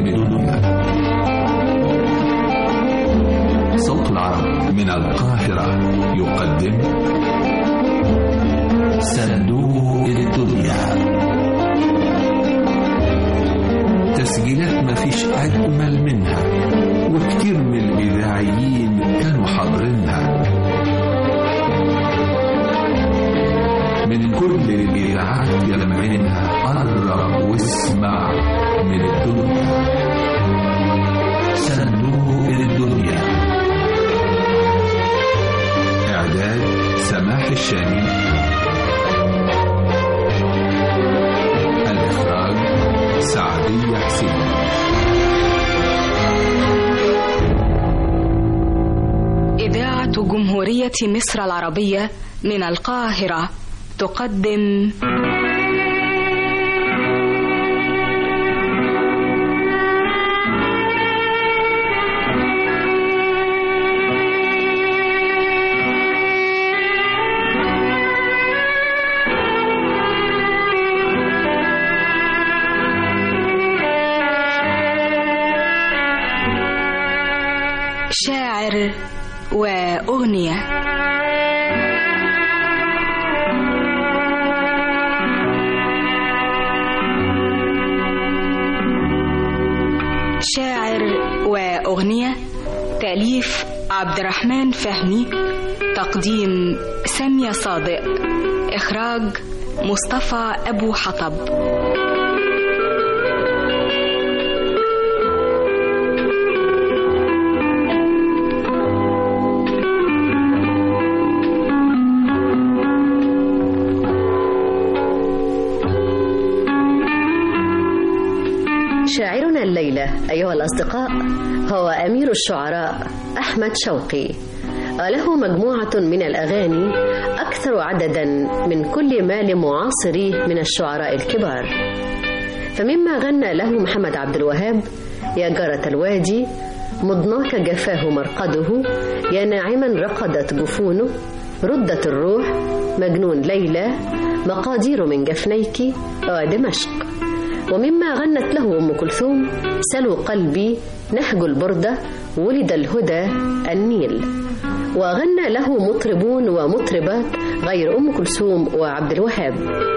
الدنيا صوت العرب من القاهرة يقدم صندوق الدنيا تسجيلات مفيش أجمل منها وكتير من الإذاعيين كانوا حاضرينها من كل الإذاعات يا لمعينها قرب واسمع من الدنيا صندوق الدنيا إعداد سماح الشامي الإخراج سعدية حسين إذاعة جمهورية مصر العربية من القاهرة تقدم شاعر وأغنية شاعر وأغنية تأليف عبد الرحمن فهمي تقديم سامية صادق إخراج مصطفى أبو حطب شاعرنا الليلة أيها الأصدقاء هو أمير الشعراء أحمد شوقي له مجموعة من الأغاني أكثر عددا من كل ما لمعاصريه من الشعراء الكبار فمما غنى له محمد عبد الوهاب يا جارة الوادي مضناك جفاه مرقده يا ناعما رقدت جفونه ردت الروح مجنون ليلى مقادير من جفنيك ودمشق ومما غنت له أم كلثوم سلوا قلبي نهج البردة ولد الهدى النيل وغنى له مطربون ومطربات غير أم كلثوم وعبد الوهاب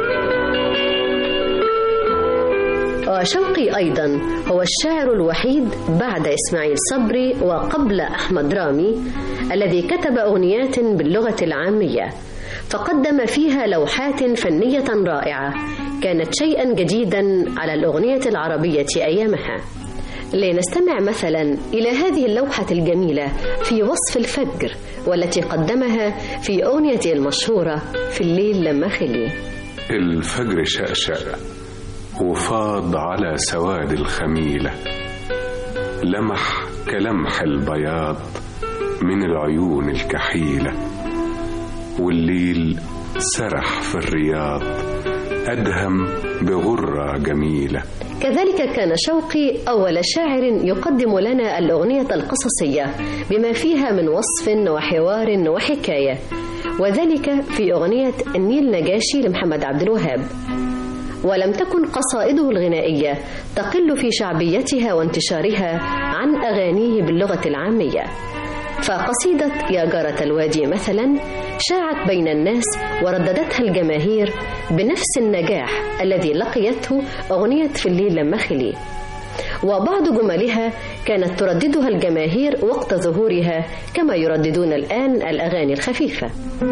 وشوقي أيضا هو الشاعر الوحيد بعد إسماعيل صبري وقبل أحمد رامي الذي كتب أغنيات باللغة العامية فقدم فيها لوحات فنية رائعة كانت شيئا جديدا على الأغنية العربية أيامها لنستمع مثلا إلى هذه اللوحة الجميلة في وصف الفجر والتي قدمها في أغنيته المشهورة في الليل لما خلي الفجر شقشق وفاض على سواد الخميلة لمح كلمح البياض من العيون الكحيلة والليل سرح في الرياض أدهم بغرة جميلة كذلك كان شوقي أول شاعر يقدم لنا الأغنية القصصية بما فيها من وصف وحوار وحكاية وذلك في أغنية النيل نجاشي لمحمد عبد الوهاب ولم تكن قصائده الغنائية تقل في شعبيتها وانتشارها عن أغانيه باللغة العامية فقصيدة يا جارة الوادي مثلا شاعت بين الناس ورددتها الجماهير بنفس النجاح الذي لقيته أغنية في الليل لما خلي وبعض جملها كانت ترددها الجماهير وقت ظهورها كما يرددون الآن الأغاني الخفيفة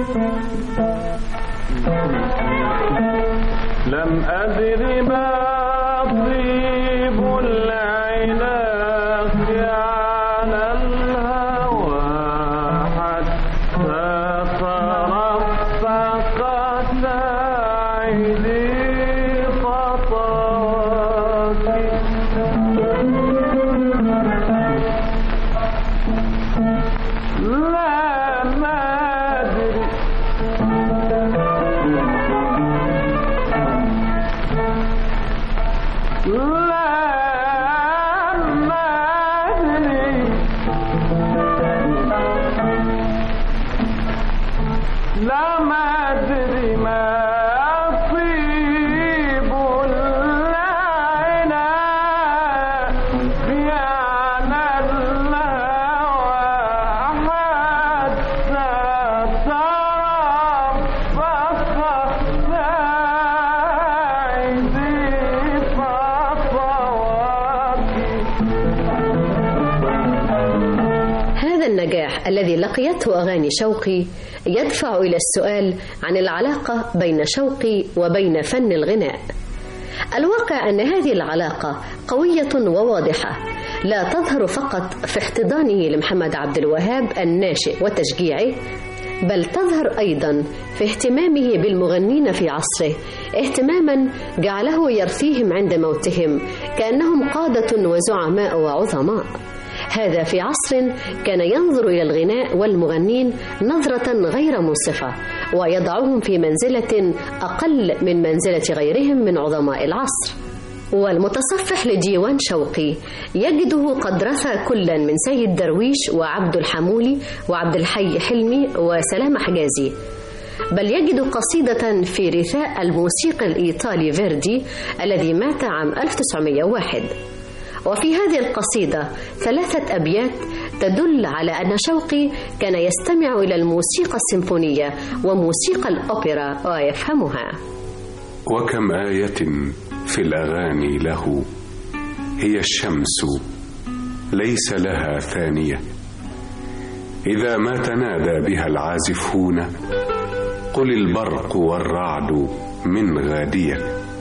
لم أدر ما طيب العناق على الهوى حتى ترفقت عيني خطاك لا ما أدري لا نسيان الهوى حتى ترفق ساعدي خطواتي هذا النجاح الذي لقيته أغاني شوقي يدفع إلى السؤال عن العلاقة بين شوقي وبين فن الغناء الواقع أن هذه العلاقة قوية وواضحة لا تظهر فقط في احتضانه لمحمد عبد الوهاب الناشئ وتشجيعه بل تظهر أيضا في اهتمامه بالمغنين في عصره اهتماما جعله يرثيهم عند موتهم كأنهم قادة وزعماء وعظماء هذا في عصر كان ينظر إلى الغناء والمغنين نظرة غير منصفة ويضعهم في منزلة أقل من منزلة غيرهم من عظماء العصر والمتصفح لديوان شوقي يجده قد رثى كلا من سيد درويش وعبد الحمولي وعبد الحي حلمي وسلام حجازي بل يجد قصيدة في رثاء الموسيقى الإيطالي فيردي الذي مات عام 1901 وفي هذه القصيدة ثلاثة أبيات تدل على أن شوقي كان يستمع إلى الموسيقى السيمفونية وموسيقى الأوبرا ويفهمها وكم آية في الأغاني له هي الشمس ليس لها ثانية إذا ما تنادى بها العازفون قل البرق والرعد من غادية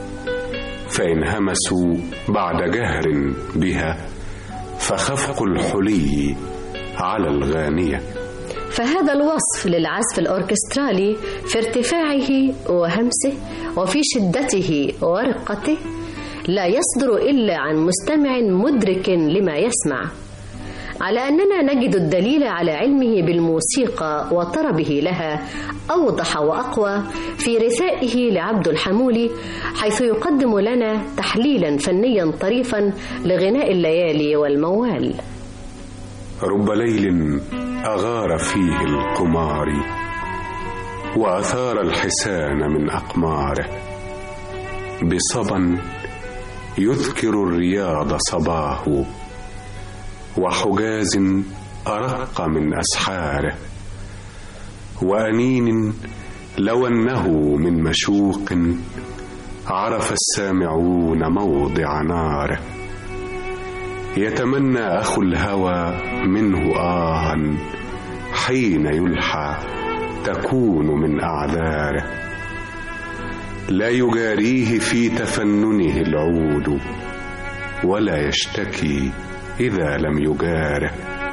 فإن همسوا بعد جهر بها فخفق الحلي على الغانية فهذا الوصف للعزف الأوركسترالي في ارتفاعه وهمسه وفي شدته ورقته لا يصدر إلا عن مستمع مدرك لما يسمع على أننا نجد الدليل على علمه بالموسيقى وطربه لها أوضح وأقوى في رثائه لعبد الحمولي حيث يقدم لنا تحليلا فنيا طريفا لغناء الليالي والموال رب ليل أغار فيه القمار وأثار الحسان من أقماره بصبا يذكر الرياض صباه وحجاز أرق من أسحاره وأنين لو أنه من مشوق عرف السامعون موضع ناره يتمنى أخو الهوى منه آها حين يلحى تكون من أعذاره لا يجاريه في تفننه العود ولا يشتكي إذا لم يجاره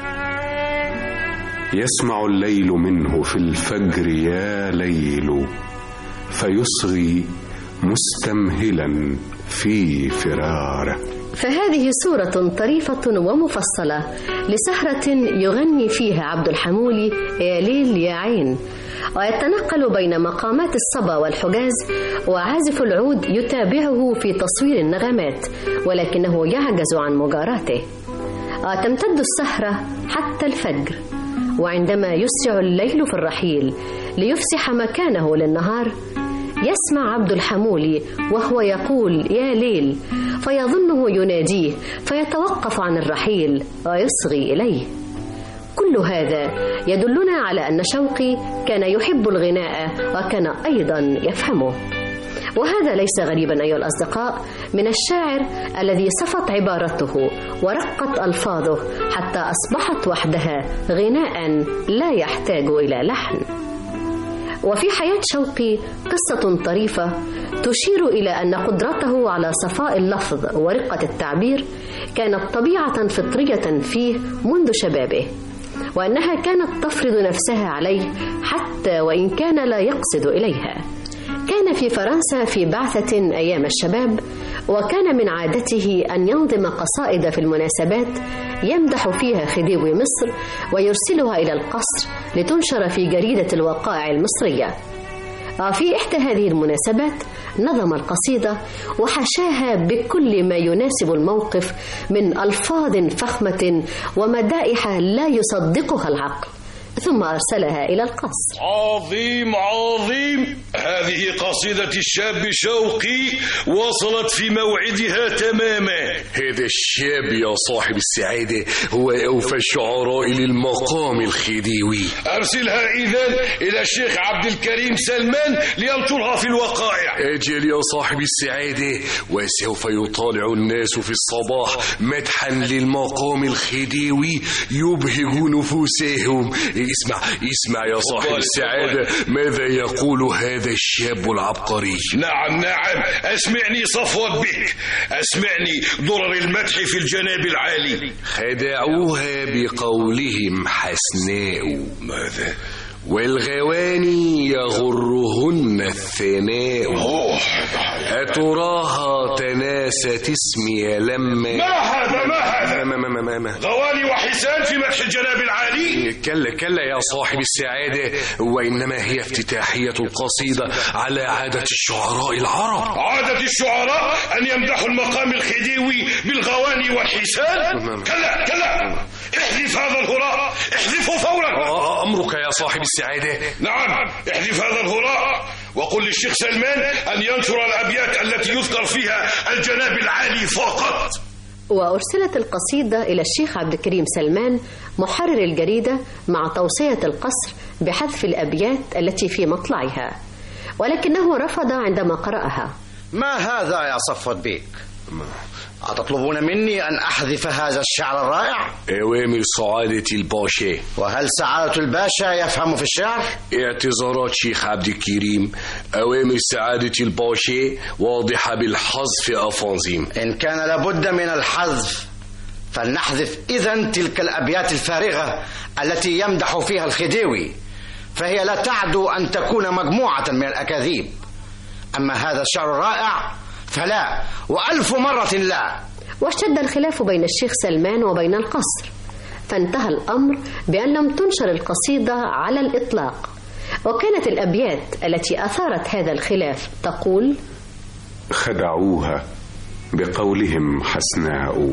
يسمع الليل منه في الفجر يا ليل فيصغي مستمهلا في فراره فهذه صورة طريفة ومفصلة لسهرة يغني فيها عبد الحمولي يا ليل يا عين ويتنقل بين مقامات الصبا والحجاز وعازف العود يتابعه في تصوير النغمات ولكنه يعجز عن مجاراته تمتد السهرة حتى الفجر وعندما يسرع الليل في الرحيل ليفسح مكانه للنهار يسمع عبد الحمولي وهو يقول يا ليل فيظنه يناديه فيتوقف عن الرحيل ويصغي اليه كل هذا يدلنا على ان شوقي كان يحب الغناء وكان ايضا يفهمه وهذا ليس غريبا ايها الاصدقاء من الشاعر الذي صفت عبارته ورقت الفاظه حتى اصبحت وحدها غناء لا يحتاج الى لحن وفي حياة شوقي قصة طريفة تشير إلى أن قدرته على صفاء اللفظ ورقة التعبير كانت طبيعة فطرية فيه منذ شبابه وأنها كانت تفرض نفسها عليه حتى وإن كان لا يقصد إليها كان في فرنسا في بعثة أيام الشباب وكان من عادته أن ينظم قصائد في المناسبات يمدح فيها خديوي مصر ويرسلها إلى القصر لتنشر في جريدة الوقائع المصرية في إحدى هذه المناسبات نظم القصيدة وحشاها بكل ما يناسب الموقف من ألفاظ فخمة ومدائح لا يصدقها العقل ثم أرسلها إلى القصر عظيم عظيم هذه قصيدة الشاب شوقي وصلت في موعدها تماما هذا الشاب يا صاحب السعادة هو أوفى الشعراء للمقام الخديوي أرسلها إذا إلى الشيخ عبد الكريم سلمان لينشرها في الوقائع أجل يا صاحب السعادة وسوف يطالع الناس في الصباح مدحا للمقام الخديوي يبهج نفوسهم اسمع اسمع يا صاحب السعادة ماذا يقول هذا الشاب العبقري نعم نعم أسمعني صفوة بك أسمعني ضرر المدح في الجناب العالي خدعوها بقولهم حسناء ماذا؟ والغواني يغرهن الثناء أتراها تناست اسمي لما ما هذا ما هذا ما ما ما ما ما غوالي وحسان في مدح الجناب العالي كلا كلا يا صاحب السعادة وإنما هي افتتاحية القصيدة على عادة الشعراء العرب عادة الشعراء أن يمدحوا المقام الخديوي بالغواني والحسان كلا كلا احذف هذا الهراء احذفه فورا آه، أمرك يا صاحب السعادة نعم احذف هذا الهراء وقل للشيخ سلمان أن ينشر الأبيات التي يذكر فيها الجناب العالي فقط وأرسلت القصيدة إلى الشيخ عبد الكريم سلمان محرر الجريدة مع توصية القصر بحذف الأبيات التي في مطلعها ولكنه رفض عندما قرأها ما هذا يا صفوت بيك أتطلبون مني أن أحذف هذا الشعر الرائع أوامر سعادة الباشا وهل سعادة الباشا يفهم في الشعر اعتذارات شيخ عبد الكريم أوامر سعادة الباشا واضحة بالحذف أفانزيم إن كان لابد من الحذف فلنحذف إذا تلك الأبيات الفارغة التي يمدح فيها الخديوي فهي لا تعدو أن تكون مجموعة من الأكاذيب أما هذا الشعر الرائع فلا وألف مرة لا واشتد الخلاف بين الشيخ سلمان وبين القصر فانتهى الأمر بأن لم تنشر القصيدة على الإطلاق وكانت الأبيات التي أثارت هذا الخلاف تقول خدعوها بقولهم حسناء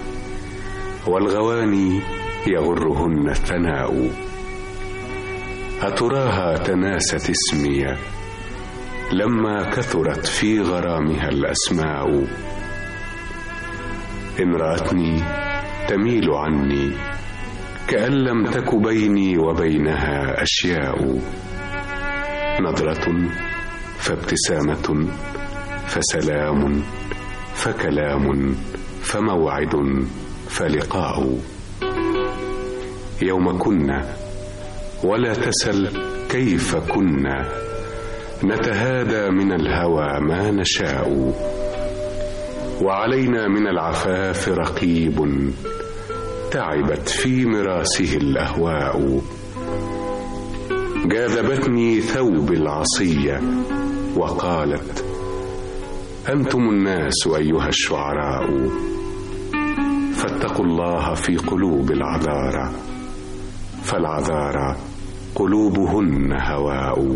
والغواني يغرهن الثناء أتراها تناست اسمي لما كثرت في غرامها الأسماء إن رأتني تميل عني كأن لم تك بيني وبينها أشياء نظرة فابتسامة فسلام فكلام فموعد فلقاء يوم كنا ولا تسل كيف كنا نتهادى من الهوى ما نشاء وعلينا من العفاف رقيب تعبت في مراسه الاهواء جاذبتني ثوب العصيه وقالت انتم الناس ايها الشعراء فاتقوا الله في قلوب العذارى فالعذارى قلوبهن هواء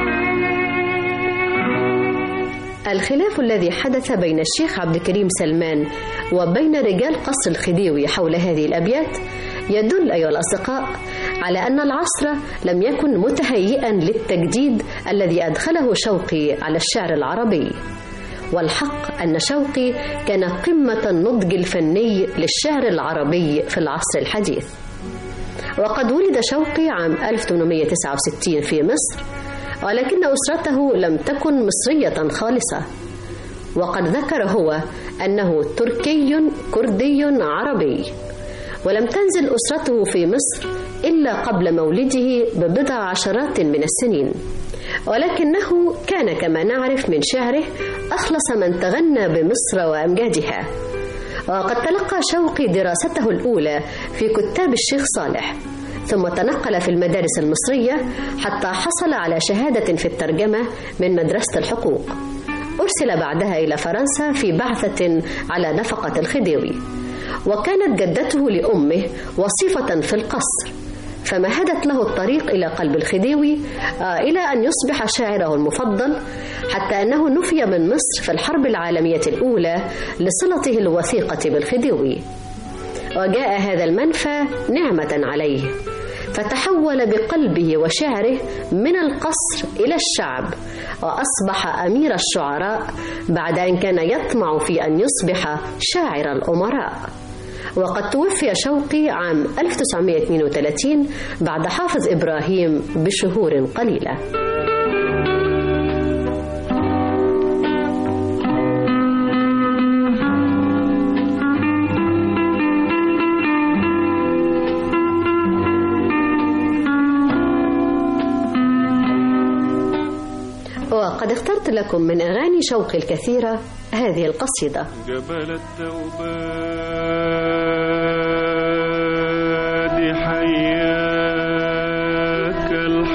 الخلاف الذي حدث بين الشيخ عبد الكريم سلمان وبين رجال قصر الخديوي حول هذه الأبيات يدل أيها الأصدقاء على أن العصر لم يكن متهيئا للتجديد الذي أدخله شوقي على الشعر العربي والحق أن شوقي كان قمة النضج الفني للشعر العربي في العصر الحديث وقد ولد شوقي عام 1869 في مصر ولكن أسرته لم تكن مصرية خالصة وقد ذكر هو أنه تركي كردي عربي ولم تنزل أسرته في مصر إلا قبل مولده ببضع عشرات من السنين ولكنه كان كما نعرف من شعره أخلص من تغنى بمصر وأمجادها وقد تلقى شوقي دراسته الأولى في كتاب الشيخ صالح ثم تنقل في المدارس المصرية حتى حصل على شهادة في الترجمة من مدرسة الحقوق أرسل بعدها إلى فرنسا في بعثة على نفقة الخديوي وكانت جدته لأمه وصيفة في القصر فمهدت له الطريق إلى قلب الخديوي آه، إلى أن يصبح شاعره المفضل حتى أنه نفي من مصر في الحرب العالمية الأولى لصلته الوثيقة بالخديوي وجاء هذا المنفى نعمة عليه فتحول بقلبه وشعره من القصر إلى الشعب وأصبح أمير الشعراء بعد أن كان يطمع في أن يصبح شاعر الأمراء وقد توفي شوقي عام 1932 بعد حافظ إبراهيم بشهور قليلة وقد اخترت لكم من أغاني شوقي الكثيرة هذه القصيدة جبل التوباد حياك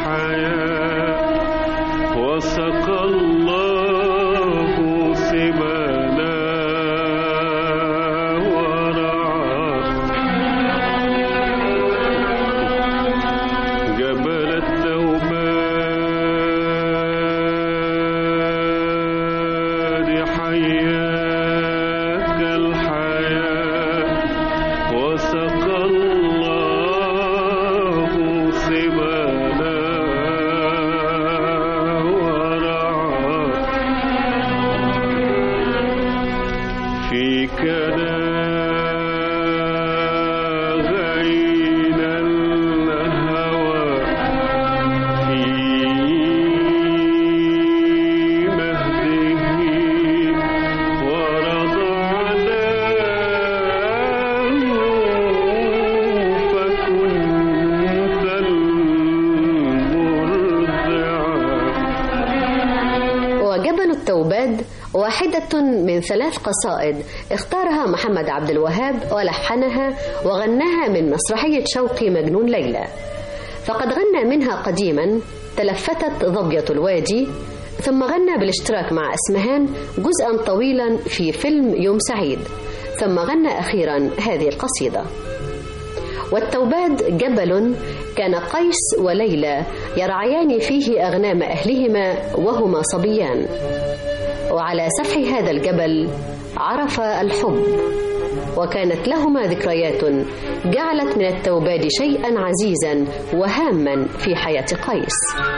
الحياة وسقى الله سبانا ورعاه جبل التوباد حياك الحياة وسقى الله سبانا ورعاه فيك غين الهوى في مهده ورضعناه فكنت المرضعة وجبل التوباد واحدة من ثلاث قصائد اختارها محمد عبد الوهاب ولحنها وغناها من مسرحية شوقي مجنون ليلى فقد غنى منها قديما تلفتت ضبية الوادي ثم غنى بالاشتراك مع اسمهان جزءا طويلا في فيلم يوم سعيد ثم غنى أخيرا هذه القصيدة والتوباد جبل كان قيس وليلى يرعيان فيه أغنام أهلهما وهما صبيان وعلى سفح هذا الجبل عرف الحب وكانت لهما ذكريات جعلت من التوباد شيئا عزيزا وهاما في حياة قيس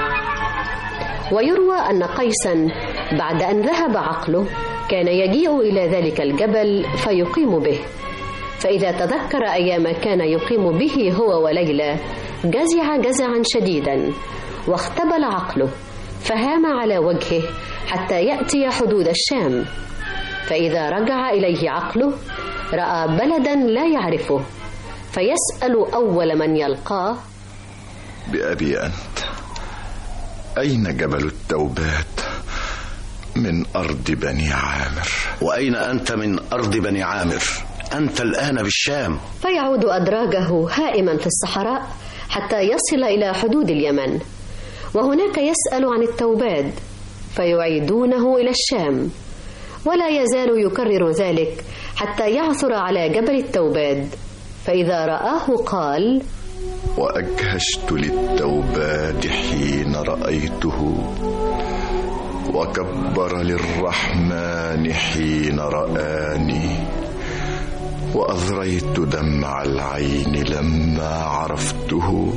ويروى أن قيسا بعد أن ذهب عقله كان يجيء إلى ذلك الجبل فيقيم به فإذا تذكر أيام كان يقيم به هو وليلى جزع جزعا شديدا واختبل عقله فهام على وجهه حتى يأتي حدود الشام فإذا رجع إليه عقله رأى بلدا لا يعرفه فيسأل أول من يلقاه بأبي أنت أين جبل التوبات من أرض بني عامر وأين أنت من أرض بني عامر أنت الآن بالشام فيعود أدراجه هائما في الصحراء حتى يصل إلى حدود اليمن وهناك يسأل عن التوباد فيعيدونه إلى الشام ولا يزال يكرر ذلك حتى يعثر على جبل التوباد فإذا رآه قال وأجهشت للتوباد حين رأيته وكبر للرحمن حين رآني وأذريت دمع العين لما عرفته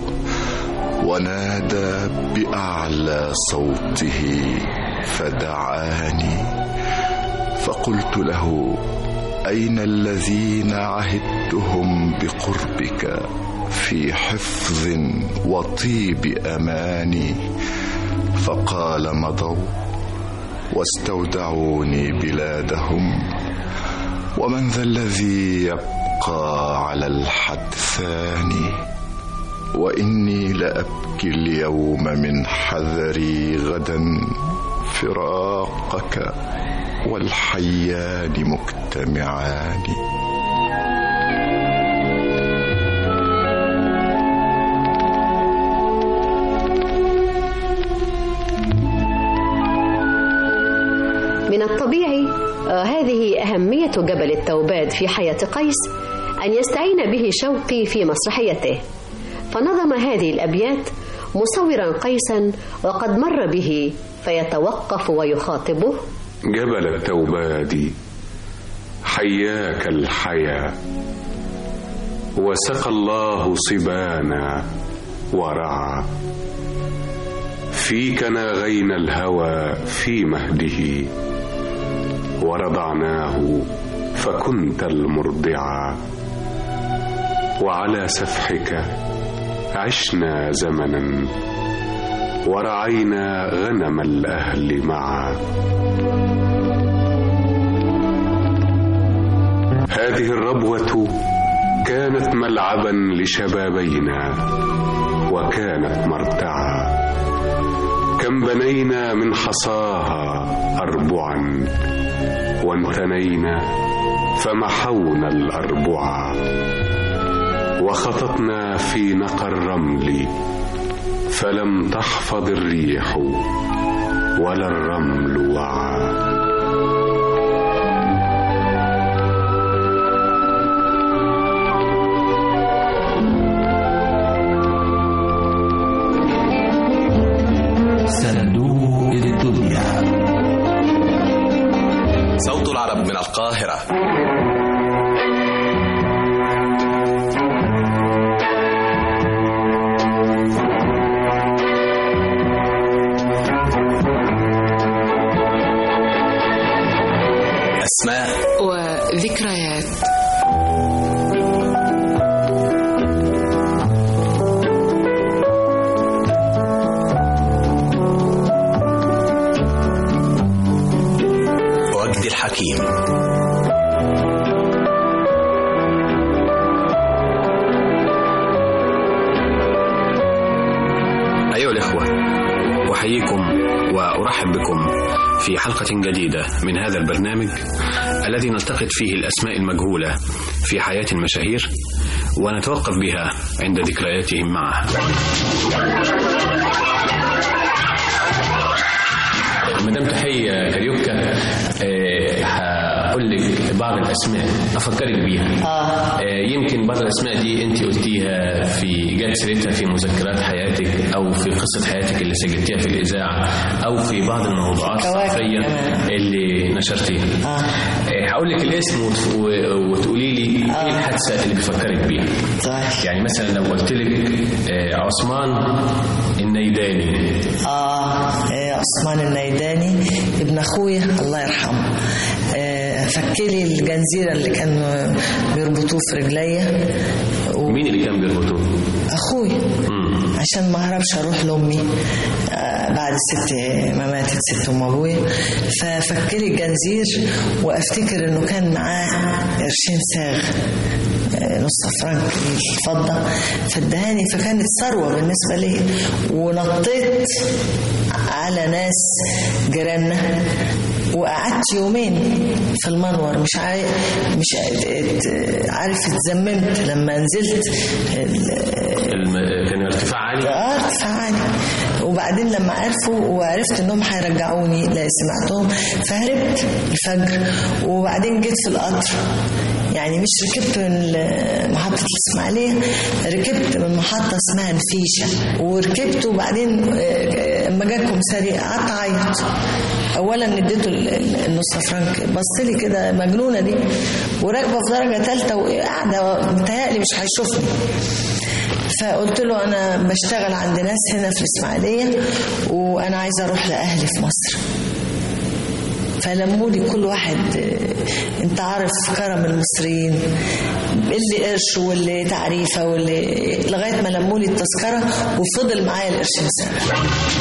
ونادى بأعلى صوته فدعاني فقلت له أين الذين عهدتهم بقربك في حفظ وطيب أماني فقال مضوا واستودعوني بلادهم ومن ذا الذي يبقى على الحدثان وإني لأبكي اليوم من حذري غدا فراقك والحيان مجتمعان من الطبيعي آه، هذه أهمية جبل التوباد في حياة قيس أن يستعين به شوقي في مسرحيته فنظم هذه الأبيات مصورا قيسا وقد مر به فيتوقف ويخاطبه جبل التوباد حياك الحيا وسقى الله صبانا ورعى فيك ناغينا الهوى في مهده ورضعناه فكنت المرضعا وعلى سفحك عشنا زمنا ورعينا غنم الاهل معا هذه الربوه كانت ملعبا لشبابينا وكانت مرتعا كم بنينا من حصاها اربعا وانثنينا فمحونا الاربعا وخططنا في نقى الرمل فلم تحفظ الريح ولا الرمل وعى صندوق الدنيا صوت العرب من القاهرة أسماء وذكريات وجدي الحكيم أيها الإخوة أحييكم وأرحب بكم في حلقة جديدة من هذا البرنامج الذي نلتقط فيه الأسماء المجهولة في حياة المشاهير ونتوقف بها عند ذكرياتهم معها مدام تحية كاريوكا آه، هقول لك بعض الأسماء أفكرك بيها آه. يمكن بعض الأسماء دي أنت قلتيها في جات سيرتها في مذكرات حياتك أو في قصة حياتك اللي سجلتيها في الإذاعة أو في بعض الموضوعات الصحفية اللي نشرتيها آه. هقول لك الاسم وت- و- وتقولي لي إيه الحادثة اللي بتفكرك بيها يعني مثلا لو قلت لك آه، عثمان النيداني آه إيه، عثمان النيداني ابن أخويا الله يرحمه آه، فكلي الجنزيرة اللي كانوا بيربطوه في رجليا مين اللي كان بيربطوه؟ أخويا عشان ما أهربش أروح لأمي آه، بعد الست ما ماتت ست أم أبويا ففكلي الجنزير وأفتكر إنه كان معاه قرشين صاغ آه، نص فرنك الفضة فادهاني فكانت ثروة بالنسبة لي ونطيت على ناس جيراننا وقعدت يومين في المنور مش عارف مش ات- عارف اتزممت لما نزلت الم... كان ارتفاع عالي اه ارتفاع عالي وبعدين لما عرفوا وعرفت انهم هيرجعوني لا سمعتهم فهربت الفجر وبعدين جيت في القطر يعني مش ركبت من ال- محطة الإسماعيلية ركبت من محطة اسمها الفيشة وركبت وبعدين آه، لما جا الكمساري قعدت أعيط أولا اديته ال- ال- النص فرنك بص لي كده مجنونة دي وراكبة في درجة ثالثة وقاعدة متهيألي مش هيشوفني فقلت له انا بشتغل عند ناس هنا في الاسماعيليه وانا عايزه اروح لاهلي في مصر فلموا لي كل واحد آه، انت عارف كرم المصريين اللي قرش واللي تعريفه واللي لغايه ما لموا لي التذكره وفضل معايا القرشين سنه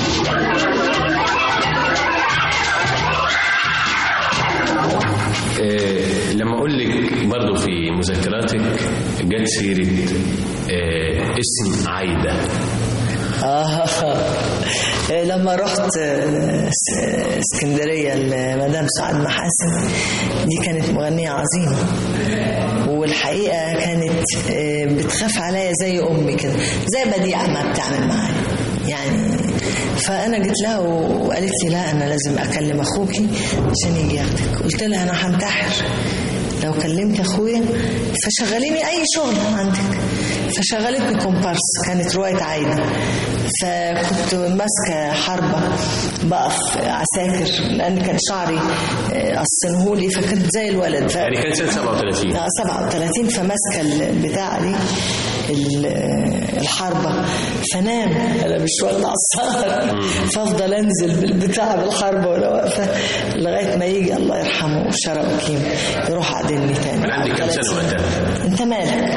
آه، لما اقول لك برضه في مذكراتك جت سيره آه، اسم عايده آه لما رحت آه، س- اسكندرية لمدام سعاد محاسن دي كانت مغنية عظيمة والحقيقة كانت آه، بتخاف عليا زي أمي كده زي بديعة ما بتعمل معايا يعني فأنا جيت لها وقالت لي لا أنا لازم أكلم أخوكي عشان يجي ياخدك قلت لها أنا هنتحر لو كلمت اخويا فشغليني اي شغل عندك فشغلتني كومبارس كانت روايه عايده فكنت ماسكه حربه بقف عساكر لان كان شعري آه، قصنهولي فكنت زي الولد ف... يعني كانت سنه 37 اه 37 فماسكه البتاعه دي ال- الحربة فنام أنا مش واخدة على السهر فأفضل أنزل بالبتاع بالحربة وأنا واقفة لغاية ما يجي الله يرحمه شرق كيم يروح عدلني تاني كان عندك كام سنة وقتها؟ أنت مالك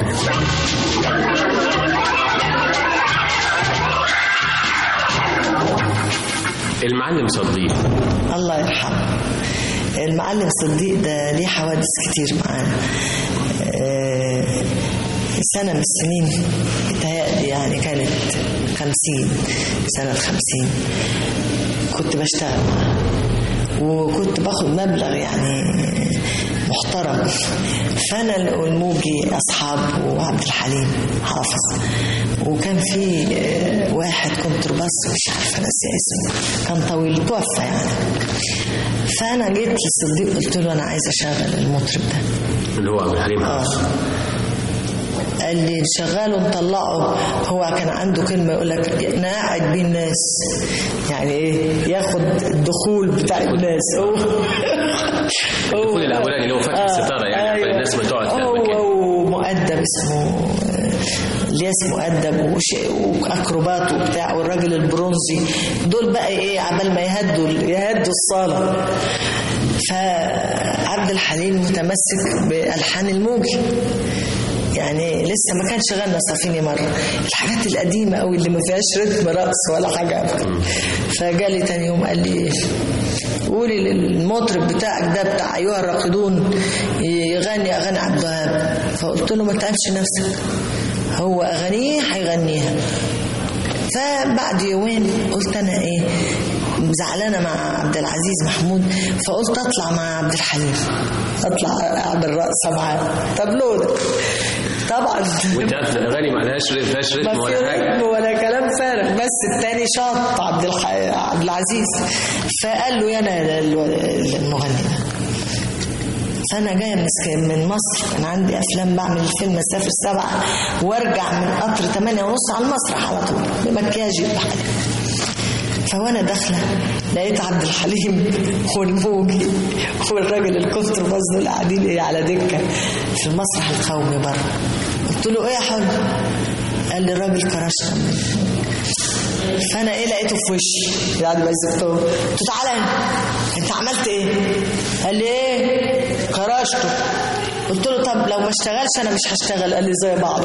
المعلم صديق الله يرحمه المعلم صديق ده ليه حوادث كتير معانا آه، سنة من السنين بتهيألي يعني كانت خمسين سنة خمسين كنت بشتغل معاه وكنت باخد مبلغ يعني محترم فانا والموجي اصحاب وعبد الحليم حافظ وكان في آه، واحد كونترباس مش عارفه ناسي اسمه كان طويل توفى يعني فانا جيت للصديق قلت له انا عايز اشغل المطرب ده اللي هو عبد الحليم حافظ قال لي نشغله نطلعه هو كان عنده كلمه يقول لك نقعد بيه الناس يعني ايه ياخد الدخول بتاع الناس هو الدخول الاولاني اللي هو فتح الستاره يعني عشان الناس ما تقعد في هو المكان ومؤدب اسمه الياس مؤدب وش- واكروبات وبتاع والراجل البرونزي دول بقى ايه عبال ما يهدوا يهدوا الصاله فعبد الحليم متمسك بالحان الموجي يعني لسه ما كانش غنى صافيني مرة الحاجات القديمة قوي اللي ما فيهاش رتم رقص ولا حاجة أبدا فجالي تاني يوم قال لي قولي للمطرب بتاعك ده بتاع أيها الراقدون يغني أغاني عبد الوهاب فقلت له ما تقلش نفسك هو أغانيه هيغنيها فبعد يومين قلت أنا إيه زعلانة مع عبد العزيز محمود فقلت أطلع مع عبد الحليم أطلع أعمل رقصة معاه طب لو طبعا وانت عارف الاغاني ما لهاش ما فيهاش رتم ما في ولا حاجه رتم ولا كلام فارغ بس التاني شاط عبد الح... عبد العزيز فقال له يا انا ال- المغني ده فانا جايه من اسك- من مصر كان عندي افلام بعمل الفيلم مسافر سبعه وارجع من قطر 8 ونص على المسرح على طول بمكياجي وبحالي فوانا داخله لقيت عبد الحليم والموجي والراجل الكفتر باص دول قاعدين ايه على دكه في المسرح القومي بره قلت له ايه يا حاج قال لي الراجل كرشنا فانا ايه لقيته في وشي بعد ما زبته قلت له تعالى هنا انت عملت ايه قال لي ايه كرشته قلت له طب لو ما اشتغلش انا مش هشتغل قال لي زي بعض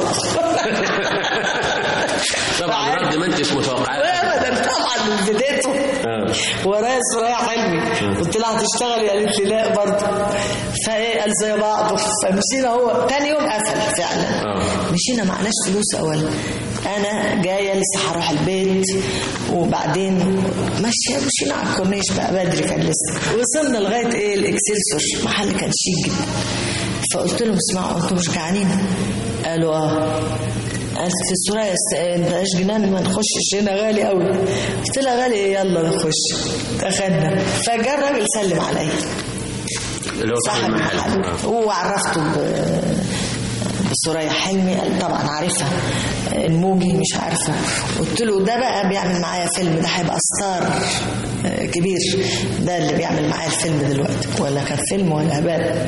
طبعا رد ما انتش متوقعاه ابدا طبعا من بدايته آه. ورايا سوريا حلمي قلت لها هتشتغلي قالت لي لا برضه فايه قال زي بعض فمشينا هو تاني يوم قفل فعلا آه. مشينا معناش فلوس اولا انا جايه لسه هروح البيت وبعدين ماشيه مشينا على الكورنيش بقى بدري كان لسه وصلنا لغايه ايه الاكسلسور محل كان شيك جدا فقلت لهم اسمعوا انتوا مش جعانين قالوا اه قالت لي سوريا است- بلاش جنان ما نخشش هنا غالي قوي قلت لها غالي ايه يلا نخش دخلنا فجاء الراجل سلم عليا اللي هو صاحب المحل آه. وعرفته ب بسوريا حلمي قال طبعا عارفها الموجي مش عارفه قلت له ده بقى بيعمل معايا فيلم ده هيبقى ستار آه، كبير ده اللي بيعمل معايا الفيلم دلوقتي ولا كان فيلم ولا هبال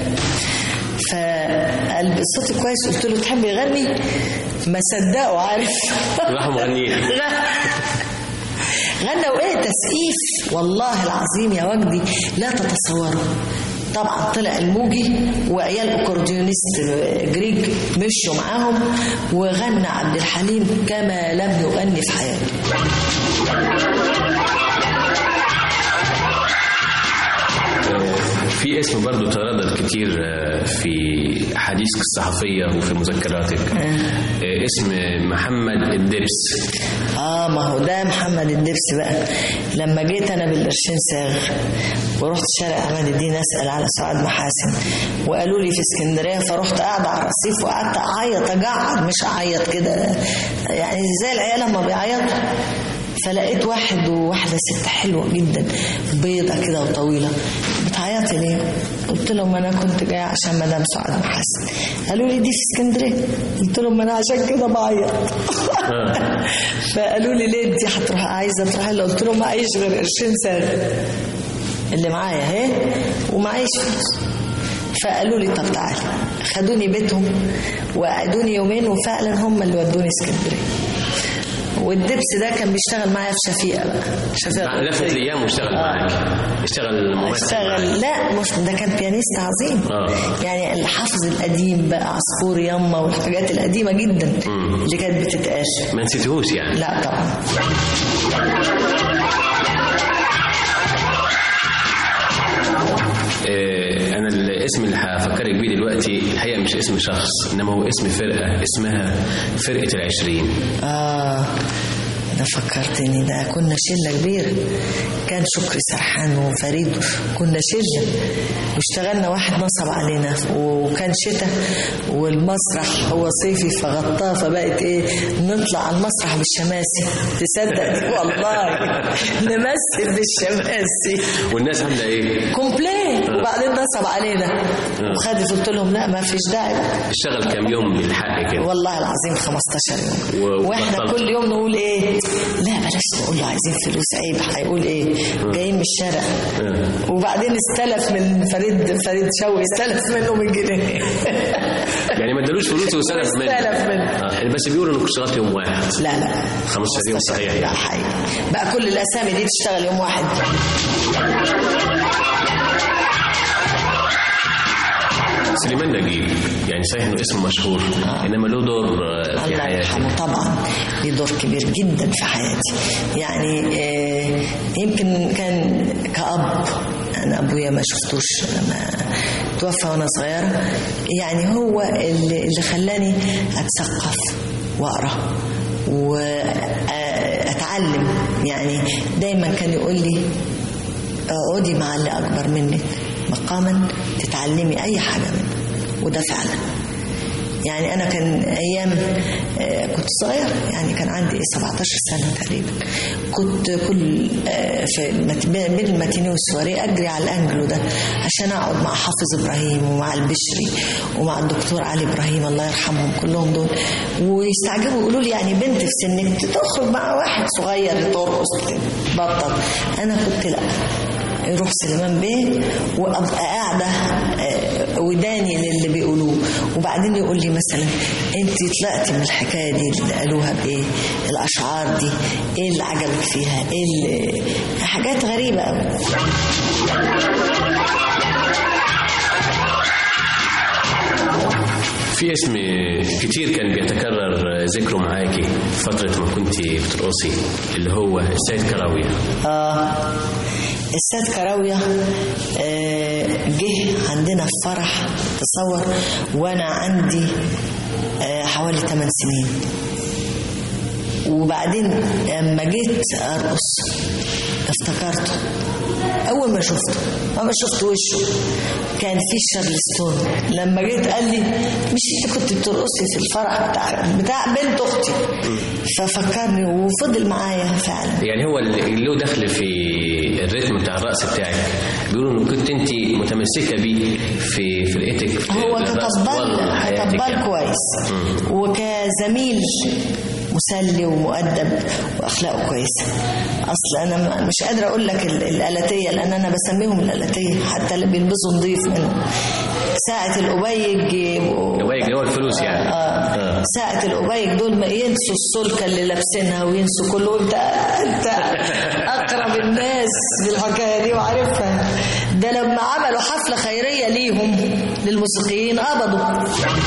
فقال بصوتي كويس قلت له تحب يغني ما صدقوا عارف راحوا مغنيين غنى وايه تسقيف والله العظيم يا وجدي لا تتصوروا طبعا طلع الموجي وعيال اكورديونيست جريج مشوا معاهم وغنى عبد الحليم كما لم يغني في حياته في اسم برضو تردد كتير آه، في حديثك الصحفية وفي مذكراتك آه، اسم محمد الدبس اه ما هو ده محمد الدبس بقى لما جيت انا بالقرشين صاغ ورحت شارع عماد الدين اسال على سعاد محاسن وقالوا لي في اسكندريه فرحت قاعده على الرصيف وقعدت اعيط اجعد مش اعيط كده يعني زي العيال لما بيعيطوا فلقيت واحد وواحده ست حلوه جدا بيضه كده وطويله بتعيطي ليه؟ قلت لهم انا كنت جايه عشان مدام سعاد محسن قالوا لي دي في اسكندريه قلت لهم انا عشان كده بعيط فقالوا لي ليه دي هتروح عايزه تروح لها قلت لهم معيش غير قرشين ساغ اللي معايا اهي ومعيش فلوس فقالوا لي طب تعالي خدوني بيتهم وقعدوني يومين وفعلا هم اللي ودوني اسكندريه والدبس ده كان بيشتغل معايا في شفيقه بقى شفيقه لفت الايام واشتغل معاك اشتغل ممثل اشتغل لا مش ده كان بيانيست عظيم اه يعني الحافظ القديم بقى عصفور يما والحاجات القديمه جدا اللي كانت بتتقال ما نسيتهوش يعني لا طبعا آه، انا الاسم اللي هفكرك بيه دلوقتي الحقيقه مش اسم شخص انما هو اسم فرقه اسمها فرقه العشرين اه ده فكرتني ده كنا شله كبيره كان شكري سرحان وفريد كنا شله واشتغلنا واحد نصب علينا وكان شتاء والمسرح هو صيفي فغطاه فبقت ايه نطلع على المسرح بالشماسي تصدق دي والله نمثل بالشماسي والناس عامله ايه؟ كومبلين وبعدين نصب علينا وخدت قلت لهم لا ما فيش داعي بقى اشتغل كام يوم بالحق كده والله العظيم 15 يوم و- واحنا وبطلت. كل يوم نقول ايه لا بلاش نقول له عايزين فلوس عيب هيقول ايه جايين من الشارع وبعدين استلف من فريد فريد شوقي استلف منه من جنيه يعني ما ادالوش فلوس وسلف منه استلف منه. آه، يعني بس بيقولوا انك اشتغلت يوم واحد لا لا 15 يوم صحيح يعني بقى كل الاسامي دي تشتغل يوم واحد سليمان نجيب يعني صحيح انه اسمه مشهور انما له دور آه، في الله حياتي يرحمه طبعا ليه دور كبير جدا في حياتي يعني آه، يمكن كان كأب أنا أبويا ما شفتوش لما توفى وأنا صغيرة يعني هو اللي, اللي خلاني أتثقف وأقرأ وأتعلم يعني دايما كان يقول لي اقعدي مع اللي أكبر منك مقاما تتعلمي أي حاجة منه وده فعلا يعني انا كان ايام آه، كنت صغير يعني كان عندي 17 سنه تقريبا كنت كل آه، في المت- بين الماتيني والسواري اجري على الانجلو ده عشان اقعد مع حافظ ابراهيم ومع البشري ومع الدكتور علي ابراهيم الله يرحمهم كلهم دول ويستعجبوا يقولوا لي يعني بنت في سنك تخرج مع واحد صغير ترقص تبطل انا كنت لا يروح سليمان بيه وابقى قاعده آه، وداني للي بيقولوه وبعدين يقول لي مثلا انت طلعتي من الحكايه دي اللي قالوها بايه الاشعار دي ايه اللي عجبك فيها ايه اللي حاجات غريبه قوي في اسم كتير كان بيتكرر ذكره معاكي فترة ما كنت بترقصي اللي هو السيد كراوية اه السيد كراوية آه، جه عندنا في فرح تصور وانا عندي آه، حوالي 8 سنين وبعدين لما جيت ارقص افتكرته اول ما شفته ما شفت وشه كان في شارلستون لما جيت قال لي مش انت كنت بترقصي في الفرح بتاع بتاع بنت اختي ففكرني وفضل معايا فعلا يعني هو اللي له دخل في الريتم بتاع الرقص بتاعك بيقولوا ان كنت انت متمسكة بيه في فرقتك في هو الرقص تطبل طوال حياتك تطبل يعني. كويس وكزميل مسلي ومؤدب واخلاقه كويسه اصل انا ما- مش قادره اقول لك ال- الالاتيه لان انا بسميهم الالاتيه حتى اللي بيلبسوا نظيف منهم ساعة الأبيج يبقوا- الأبيج اللي هو الفلوس يعني آه. ساعة الأبيج دول ما ينسوا السلكة اللي لابسينها وينسوا كله انت انت أقرب الناس بالحكاية دي وعارفها ده لما عملوا حفلة خيرية ليهم للموسيقيين قبضوا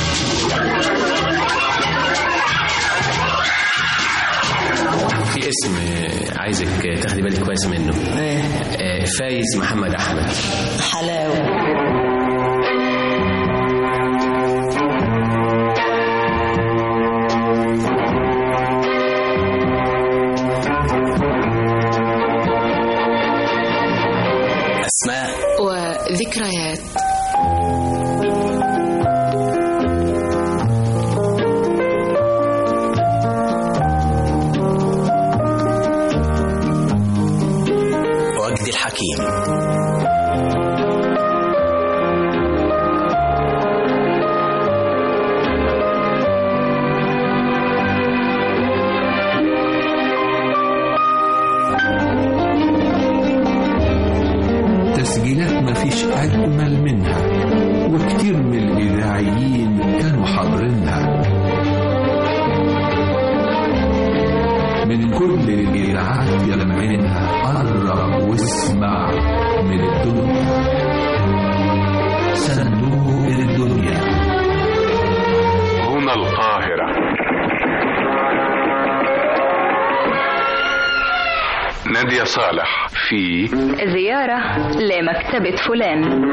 في اسم آه، عايزك تاخدي بالك كويس منه آه، فايز محمد احمد حلاوة أسماء وذكريات وجدي الحكيم تسجيلات مفيش أجمل منها وكتير من الإذاعيين كانوا حاضرينها من كل الإذاعات يلمعينها قرب واسمع من الدنيا صندوق الدنيا هنا القاهرة نادية صالح في زيارة لمكتبة فلان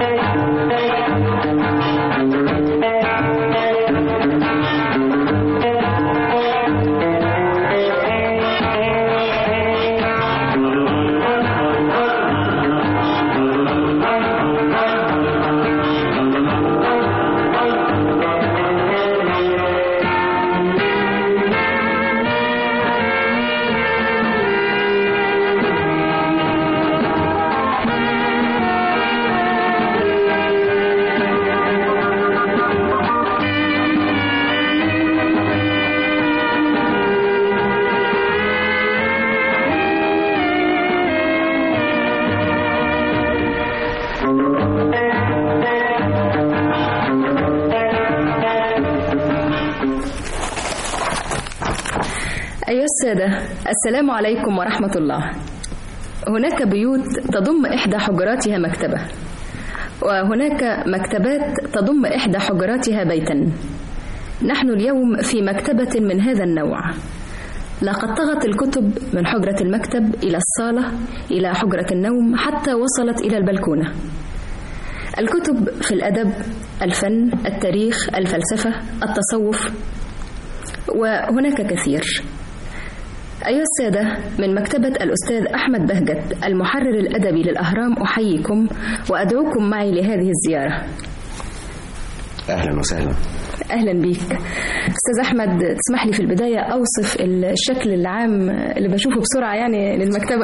أيها السادة السلام عليكم ورحمة الله هناك بيوت تضم إحدى حجراتها مكتبة وهناك مكتبات تضم إحدى حجراتها بيتا نحن اليوم في مكتبة من هذا النوع لقد طغت الكتب من حجرة المكتب إلى الصالة إلى حجرة النوم حتى وصلت إلى البلكونة الكتب في الأدب الفن التاريخ الفلسفة التصوف وهناك كثير أيها السادة من مكتبة الأستاذ أحمد بهجت المحرر الأدبي للأهرام أحييكم وأدعوكم معي لهذه الزيارة اهلا وسهلا أهلا بيك أستاذ أحمد تسمح لي في البداية أوصف الشكل العام اللي بشوفه بسرعة يعني للمكتبة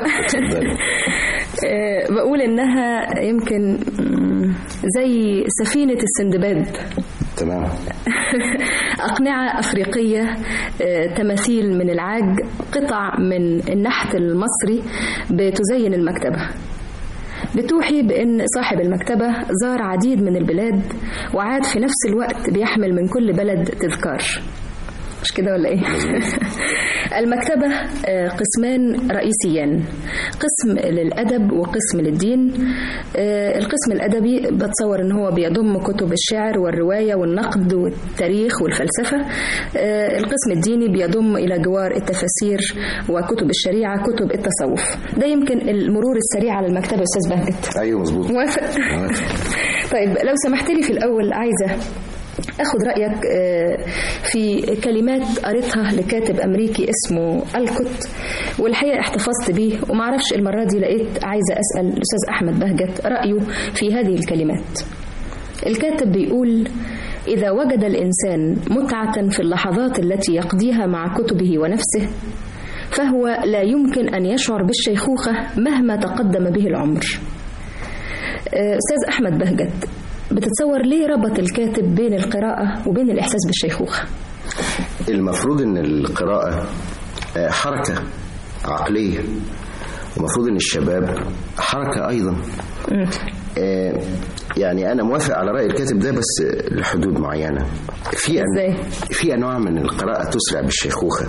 آه، بقول إنها يمكن مم، زي سفينة السندباد تمام أقنعة أفريقية آه، تماثيل من العاج قطع من النحت المصري بتزين المكتبة بتوحي بأن صاحب المكتبة زار عديد من البلاد وعاد في نفس الوقت بيحمل من كل بلد تذكار مش كده ولا ايه المكتبة آه، قسمان رئيسيان قسم للأدب وقسم للدين آه، القسم الأدبي بتصور ان هو بيضم كتب الشعر والرواية والنقد والتاريخ والفلسفة آه، القسم الديني بيضم إلى جوار التفاسير وكتب الشريعة كتب التصوف ده يمكن المرور السريع على المكتبة يا أستاذ بهجت ايوه مظبوط موافق طيب لو سمحت لي في الأول عايزة أخذ رأيك آه، في كلمات قريتها لكاتب أمريكي اسمه ألكوت والحقيقة احتفظت بيه ومعرفش المرة دي لقيت عايزة أسأل الأستاذ أحمد بهجت رأيه في هذه الكلمات الكاتب بيقول إذا وجد الإنسان متعة في اللحظات التي يقضيها مع كتبه ونفسه فهو لا يمكن أن يشعر بالشيخوخة مهما تقدم به العمر آه، أستاذ أحمد بهجت بتتصور ليه ربط الكاتب بين القراءة وبين الإحساس بالشيخوخة المفروض ان القراءة آه، حركة عقلية ومفروض ان الشباب حركة ايضا آه، يعني انا موافق على راي الكاتب ده بس لحدود معينه في أن... في انواع من القراءه تسرع بالشيخوخه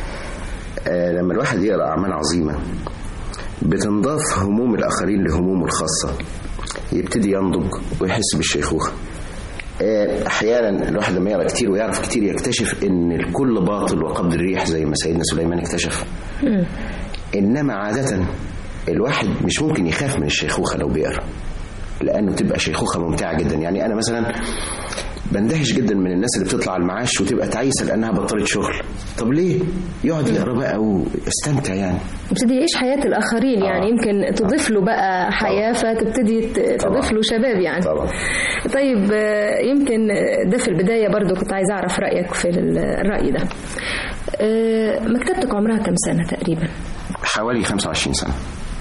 آه، لما الواحد يقرا اعمال عظيمه بتنضاف هموم الاخرين لهمومه الخاصه يبتدي ينضج ويحس بالشيخوخه آه، احيانا الواحد لما يقرا كتير ويعرف كتير يكتشف ان الكل باطل وقبض الريح زي ما سيدنا سليمان اكتشف انما عاده الواحد مش ممكن يخاف من الشيخوخه لو بيقرا لانه تبقى شيخوخه ممتعه جدا يعني انا مثلا بندهش جدا من الناس اللي بتطلع على المعاش وتبقى تعيسه لانها بطلت شغل طب ليه يقعد يقرا بقى ويستمتع يعني يبتدي يعيش حياة الآخرين يعني يمكن تضيف له بقى حياة فتبتدي ت- تضيف له شباب يعني طبعا طيب آه، يمكن ده في البداية برضو كنت عايزة أعرف رأيك في ال- الرأي ده آه، مكتبتك عمرها كم سنة تقريبا حوالي 25 سنه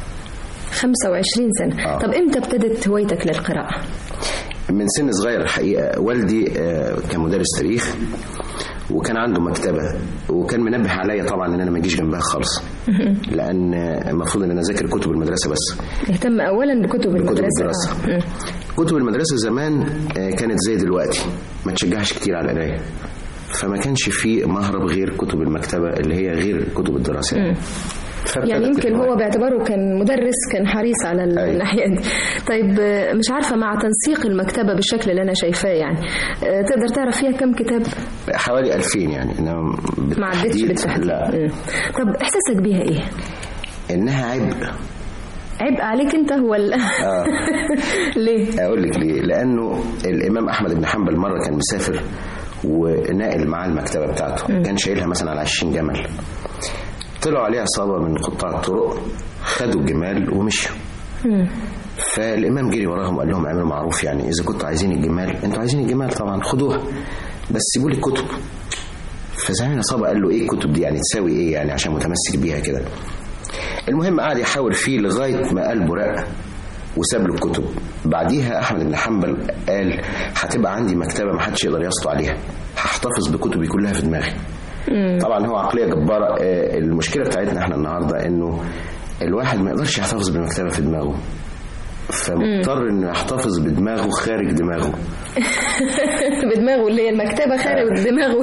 25 سنة آه. طب إمتى ابتدت هوايتك للقراءة من سن صغير الحقيقه والدي آه، كان مدرس تاريخ وكان عنده مكتبه وكان منبه عليا طبعا ان انا ما اجيش جنبها خالص لان آه، المفروض ان انا اذاكر كتب المدرسه بس اهتم أولا بكتب المدرسة الدراسة. آه. مم. كتب المدرسه زمان آه، كانت زي دلوقتي ما تشجعش كتير على القرايه فما كانش فيه مهرب غير كتب المكتبة اللي هي غير كتب الدراسة مم. فابتدت يعني يمكن الهواية. هو باعتباره كان مدرس كان حريص على الناحية دي طيب آه، مش عارفة مع تنسيق المكتبة بالشكل اللي أنا شايفاه يعني آه، تقدر تعرف فيها كم كتاب حوالي 2000 يعني إنما ما عدتش بالتحديد لا مم. طب إحساسك بيها إيه؟ إنها عبء عبء عليك أنت ولا آه. ليه؟ أقول لك ليه لأنه الإمام أحمد بن حنبل مرة كان مسافر وناقل معاه المكتبة بتاعته كان شايلها مثلا على 20 جمل طلعوا عليه عصابة من قطاع الطرق خدوا الجمال ومشوا فالإمام جري وراهم وقال لهم اعملوا معروف يعني إذا كنتوا عايزين الجمال أنتوا عايزين الجمال طبعا خدوها بس سيبوا لي الكتب فزعيم العصابة قال له إيه الكتب دي يعني تساوي إيه يعني عشان متمسك بيها كده المهم قعد يحاول فيه لغاية ما قال براء وساب له الكتب بعديها أحمد بن حنبل قال هتبقى عندي مكتبة ما حدش يقدر يسطو عليها هحتفظ بكتبي كلها في دماغي طبعا هو عقلية جبارة آه، المشكلة بتاعتنا احنا النهاردة انه الواحد ما يقدرش يحتفظ بالمكتبة في دماغه فمضطر انه يحتفظ بدماغه خارج دماغه بدماغه اللي هي المكتبة خارج دماغه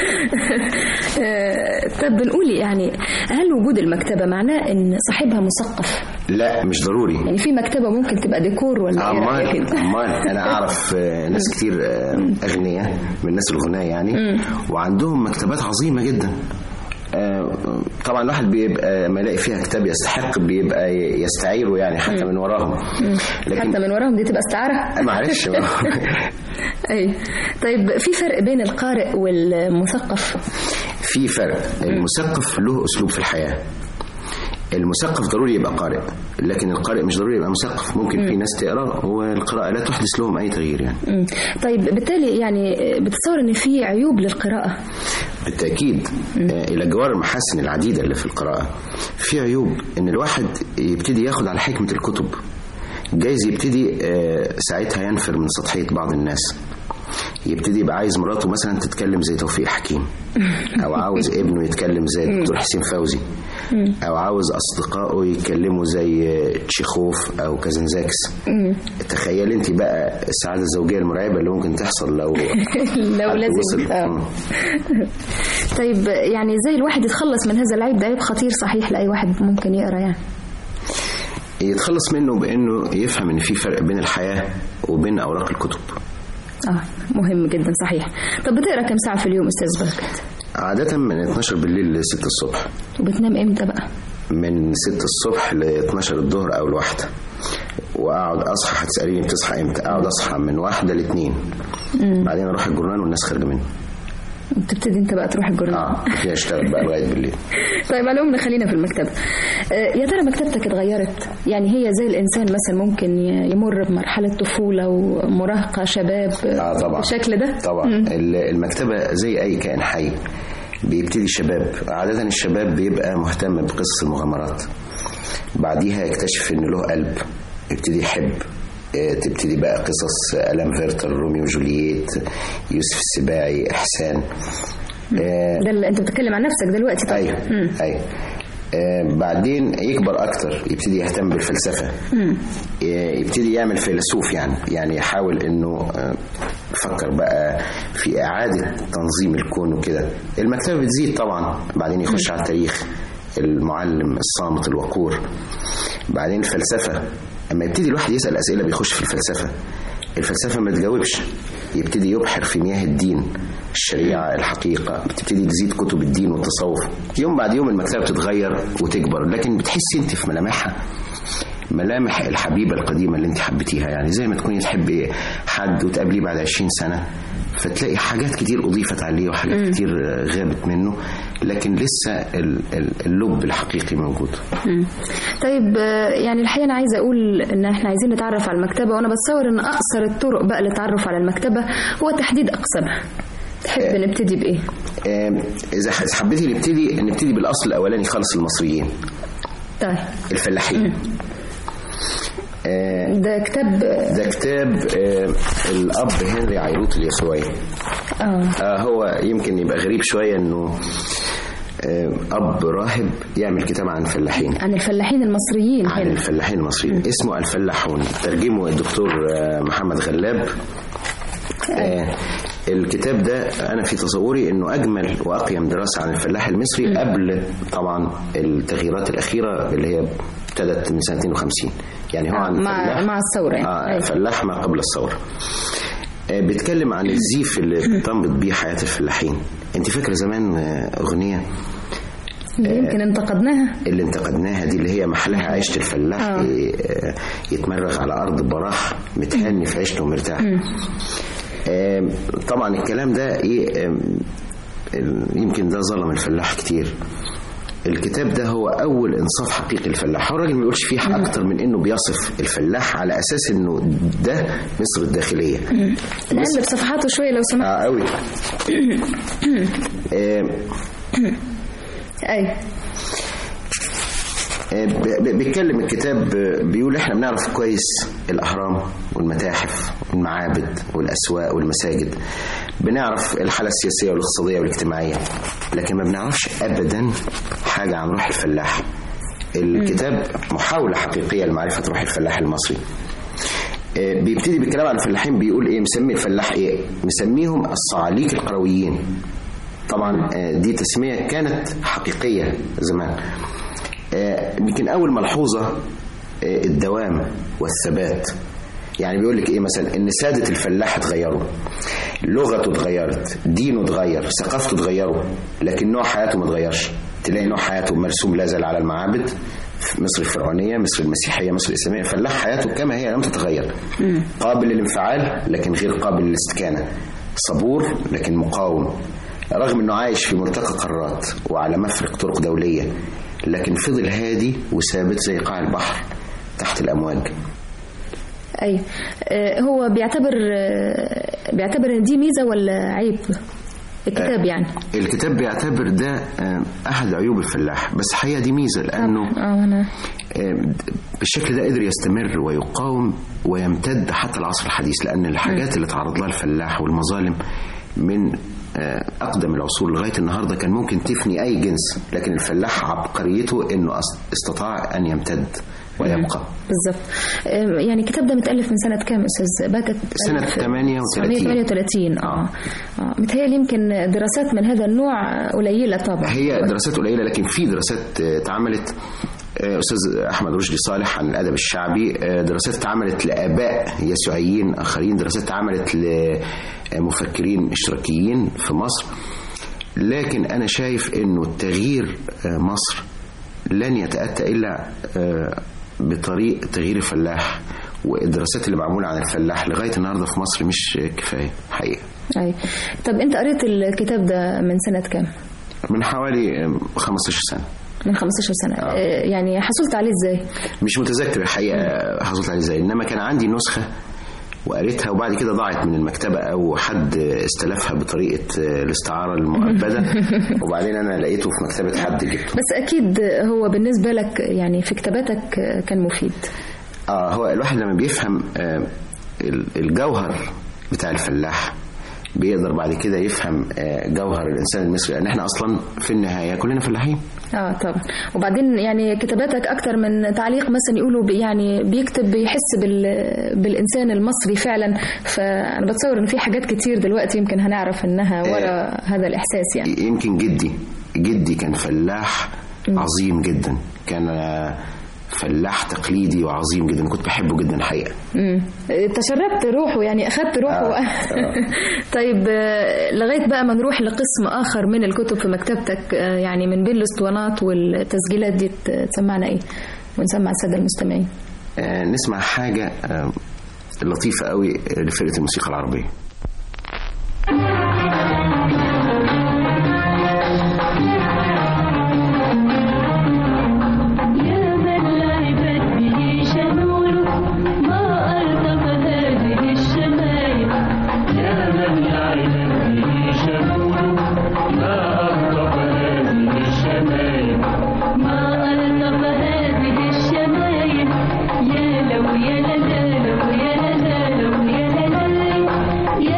آه، طب بنقول يعني هل وجود المكتبة معناه إن صاحبها مثقف؟ لا مش ضروري يعني في مكتبة ممكن تبقى ديكور ولا إيه رأيك امال أنت؟ امال انا اعرف آه، ناس كتير آه، اغنياء من الناس الغناء يعني وعندهم مكتبات عظيمه جدا آه، طبعا الواحد بيبقى ما يلاقي فيها كتاب يستحق بيبقى يستعيره يعني حتى من وراهم حتى من وراهم دي تبقى استعارة؟ معلش أي طيب في فرق بين القارئ والمثقف في فرق المثقف له اسلوب في الحياه المثقف ضروري يبقى قارئ لكن القارئ مش ضروري يبقى مثقف ممكن في ناس تقرا والقراءه لا تحدث لهم اي تغيير يعني مم. طيب بالتالي يعني بتصور ان في عيوب للقراءة بالتأكيد آه، إلى جوار المحاسن العديدة اللي في القراءة في عيوب إن الواحد يبتدي ياخد على حكمة الكتب جايز يبتدي آه، ساعتها ينفر من سطحية بعض الناس يبتدي يبقى عايز مراته مثلا تتكلم زي توفيق حكيم او عاوز ابنه يتكلم زي الدكتور حسين فوزي او عاوز اصدقائه يتكلموا زي تشيخوف او كازنزاكس تخيل انت بقى السعاده الزوجيه المرعبه اللي ممكن تحصل لو لو حد لازم وصل. آه. مم. طيب يعني ازاي الواحد يتخلص من هذا العيب ده عيب خطير صحيح لأي واحد ممكن يقرأ يعني يتخلص منه بانه يفهم ان في فرق بين الحياه وبين اوراق الكتب اه مهم جدا صحيح طب بتقرا كم ساعة في اليوم أستاذ بركت عاده من 12 بالليل ل 6 الصبح وبتنام امتى بقى من 6 الصبح ل 12 الظهر او الواحده واقعد اصحى هتساليني بتصحى امتى اقعد اصحى من واحده لاثنين بعدين اروح الجورنال والناس خارجه منه بتبتدي انت بقى تروح الجورنال اه ابتدي اشتغل بقى لغايه بالليل طيب على العموم خلينا في المكتبة آه، يا ترى مكتبتك اتغيرت يعني هي زي الإنسان مثلا ممكن ي- يمر بمرحلة طفولة ومراهقة شباب اه طبعا بالشكل ده طبعا ال- المكتبه زي اي كائن حي بيبتدي شباب عاده الشباب بيبقى مهتم بقصص المغامرات بعديها يكتشف ان له قلب يبتدي يحب آه، تبتدي بقى قصص ألام فيرتر روميو وجولييت يوسف السباعي إحسان آه، ده اللي انت بتتكلم عن نفسك دلوقتي طبعا ايوه مم. ايوه آه، بعدين يكبر اكتر يبتدي يهتم بالفلسفه مم. ي- يبتدي يعمل فيلسوف يعني يعني يحاول انه آه، يفكر بقى في اعاده تنظيم الكون وكده المكتبه بتزيد طبعا بعدين يخش على التاريخ المعلم الصامت الوقور بعدين الفلسفه اما يبتدي الواحد يسال اسئله بيخش في الفلسفه الفلسفه ما تجاوبش يبتدي يبحر في مياه الدين الشريعة الحقيقة بتبتدي تزيد كتب الدين والتصوف يوم بعد يوم المكتبة بتتغير وتكبر لكن بتحسي انت في ملامحها ملامح الحبيبة القديمة اللي انت حبيتيها يعني زي ما تكوني تحبي حد وتقابليه بعد 20 سنة فتلاقي حاجات كتير أضيفت عليه وحاجات كتير آه، غابت منه لكن لسه ال- ال- اللب الحقيقي موجود مم. طيب آه، يعني الحقيقة أنا عايزة أقول إن إحنا عايزين نتعرف على المكتبة وأنا بتصور إن أقصر الطرق بقى للتعرف على المكتبة هو تحديد أقسامها تحب نبتدي بإيه؟ آه، إذا ح- حبيتي نبتدي نبتدي بالأصل الأولاني خالص المصريين طيب الفلاحين آه، ده كتاب ده كتاب آه، الأب هنري عيروت اليسوعي آه آه هو يمكن يبقى غريب شوية إنه آه، أب راهب يعمل كتاب عن فلاحين عن الفلاحين المصريين عن هنا الفلاحين المصريين اسمه الفلاحون ترجمه الدكتور آه، محمد غلاب آه، الكتاب ده انا في تصوري انه اجمل واقيم دراسه عن الفلاح المصري قبل طبعا التغييرات الاخيره اللي هي ابتدت من سنه 52 يعني هو عن مع فلاح مع الثوره يعني آه أيوة. فلاح ما قبل الثوره آه، بيتكلم عن الزيف اللي بتنبط بيه حياه الفلاحين انت فاكره زمان آه، اغنيه يمكن انتقدناها اللي انتقدناها دي اللي هي محلها عيشة الفلاح آه. ي- آه، يتمرغ على أرض براح متهني في عيشته ومرتاح آم، طبعا الكلام ده ايه آم، ال- يمكن ده ظلم الفلاح كتير الكتاب ده هو أول إنصاف حقيقي للفلاح هو الراجل ما يقولش فيه أكتر من إنه بيصف الفلاح على أساس إنه ده مصر الداخلية نقلب صفحاته شويه لو سمحت آه قوي آم، ايوه ب- ب- بيتكلم الكتاب بيقول احنا بنعرف كويس الاهرام والمتاحف والمعابد والاسواق والمساجد بنعرف الحاله السياسيه والاقتصاديه والاجتماعيه لكن ما بنعرفش ابدا حاجه عن روح الفلاح الكتاب محاوله حقيقيه لمعرفه روح الفلاح المصري آه، بيبتدي بالكلام عن الفلاحين بيقول ايه مسمي الفلاح ايه مسميهم الصعاليك القرويين طبعا آه، دي تسميه كانت حقيقيه زمان آه، يمكن اول ملحوظه آه، الدوام والثبات يعني بيقول لك ايه مثلا ان ساده الفلاح اتغيروا لغته اتغيرت دينه اتغير ثقافته اتغيروا لكن نوع حياته ما اتغيرش تلاقي نوع حياته مرسوم لا زال على المعابد في مصر الفرعونيه مصر المسيحيه مصر الاسلاميه فلاح حياته كما هي لم تتغير قابل للانفعال لكن غير قابل للاستكانه صبور لكن مقاوم رغم انه عايش في مرتقى قارات وعلى مفرق طرق دوليه لكن فضل هادي وثابت زي قاع البحر تحت الامواج ايوه آه، هو بيعتبر آه، بيعتبر ان دي ميزه ولا عيب الكتاب يعني الكتاب بيعتبر ده آه، احد عيوب الفلاح بس حقيقه دي ميزه لانه اه انا آه، بالشكل ده قدر يستمر ويقاوم ويمتد حتى العصر الحديث لان الحاجات اللي تعرض لها الفلاح والمظالم من آه، اقدم العصور لغايه النهارده كان ممكن تفني اي جنس لكن الفلاح عبقريته انه أس- استطاع ان يمتد ويبقى بالظبط آه، يعني الكتاب ده متألف من سنة كام أستاذ باكت سنة 38 38 اه اه متهيألي يمكن دراسات من هذا النوع قليلة طبعا هي دراسات قليله لكن في دراسات آه، اتعملت آه، استاذ احمد رشدي صالح عن الادب الشعبي آه، دراسات اتعملت لاباء يسوعيين اخرين دراسات اتعملت لمفكرين اشتراكيين في مصر لكن انا شايف انه التغيير آه، مصر لن يتاتى الا آه، بطريق تغيير الفلاح والدراسات اللي معموله عن الفلاح لغايه النهارده في مصر مش كفايه حقيقه أي. طب أنت قريت الكتاب ده من سنة كام؟ من حوالي آه، 15 سنه من 15 سنة آه. يعني حصلت عليه ازاي؟ مش متذكر الحقيقه حصلت عليه ازاي انما كان عندي نسخه وقريتها وبعد كده ضاعت من المكتبه او حد استلفها بطريقه الاستعاره المؤبده وبعدين انا لقيته في مكتبه حد جبته بس أكيد هو بالنسبة لك يعني في كتاباتك كان مفيد اه هو الواحد لما بيفهم آه ال- الجوهر بتاع الفلاح بيقدر بعد كده يفهم آه جوهر الانسان المصري لان احنا اصلا في النهايه كلنا فلاحين اه طبعا وبعدين يعني كتاباتك اكتر من تعليق مثلا يقولوا بي- يعني بيكتب بيحس بال بالانسان المصري فعلا فانا بتصور ان في حاجات كتير دلوقتي يمكن هنعرف انها ورا هذا الاحساس يعني يمكن جدي جدي كان فلاح عظيم جدا كان آه، فلاح تقليدي وعظيم جدا كنت بحبه جدا الحقيقه امم تشربت روحه يعني اخذت روحه آه، طيب آه، لغايه بقى ما نروح لقسم اخر من الكتب في مكتبتك آه، يعني من بين الاسطوانات والتسجيلات دي ت- تسمعنا ايه ونسمع الساده المستمعين آه، نسمع حاجة آه، لطيفة قوي لفرقة الموسيقى العربية يا من لعبت به شموله ما ألطف هذه الشمايل يا من لعبت به شموله ما ألطف هذه الشمايل ما ألطف هذه الشمايل يا لو يا لا لا لو يا لا لا لو يا لا لا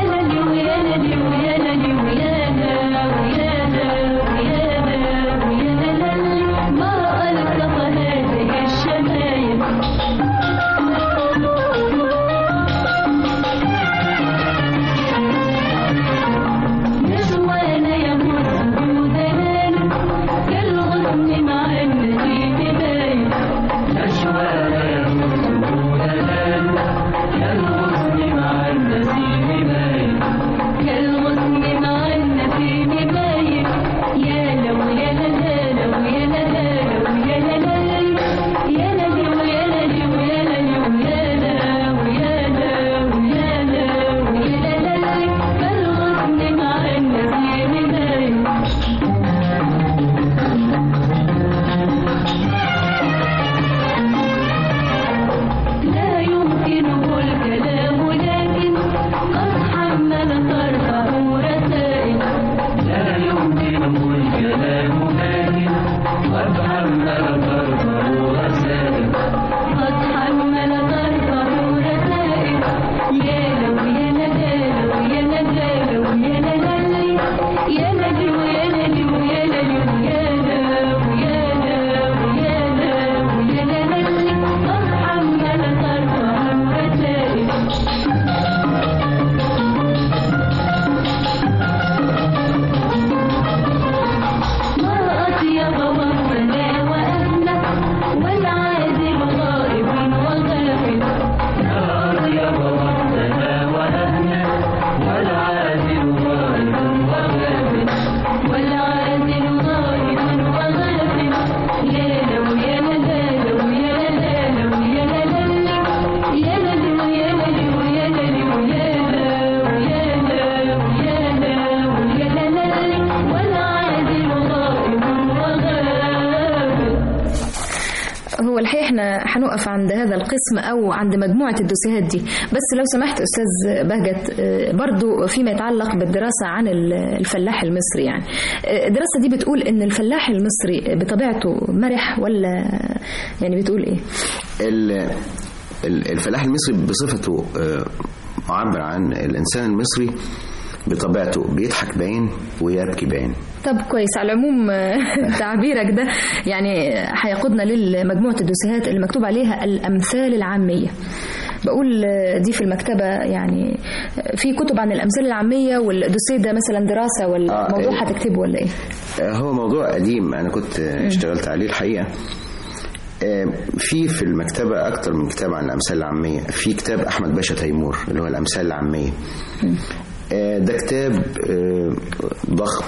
هو الحقيقة احنا هنقف عند هذا القسم أو عند مجموعة الدوسيهات دي بس لو سمحت أستاذ بهجت آه، برضو فيما يتعلق بالدراسة عن ال- الفلاح المصري يعني آه، الدراسة دي بتقول إن الفلاح المصري بطبيعته مرح ولا يعني بتقول إيه؟ ال- ال- الفلاح المصري بصفته آه، معبر عن الإنسان المصري بطبيعته بيضحك بعين ويبكي بعين طب كويس على العموم آه، تعبيرك ده يعني هيقودنا لمجموعة الدوسيهات اللي مكتوب عليها الأمثال العامية بقول آه، دي في المكتبة يعني آه، في كتب عن الأمثال العامية والدوسيه ده مثلا دراسة ولا آه، موضوع إيه. هتكتبه ولا إيه؟ آه، هو موضوع قديم أنا كنت آه، اشتغلت عليه الحقيقة آه، في في المكتبة أكتر من كتاب عن الأمثال العامية في كتاب أحمد باشا تيمور اللي هو الأمثال العامية آه، ده كتاب آه، ضخم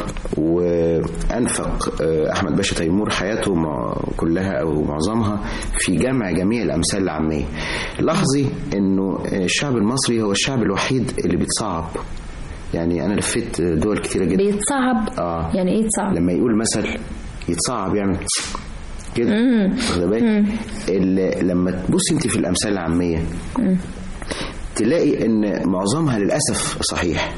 وأنفق آه، أحمد باشا تيمور حياته مع- كلها أو معظمها في جمع جميع الأمثال العامية لاحظي أنه الشعب المصري هو الشعب الوحيد اللي بيتصعب يعني أنا لفيت دول كتيرة جدا بيتصعب آه يعني إيه يتصعب؟ لما يقول مثل يتصعب يعمل كده مم. واخد بالك ال- لما تبص انت في الامثال العاميه مم. تلاقي ان معظمها للاسف صحيح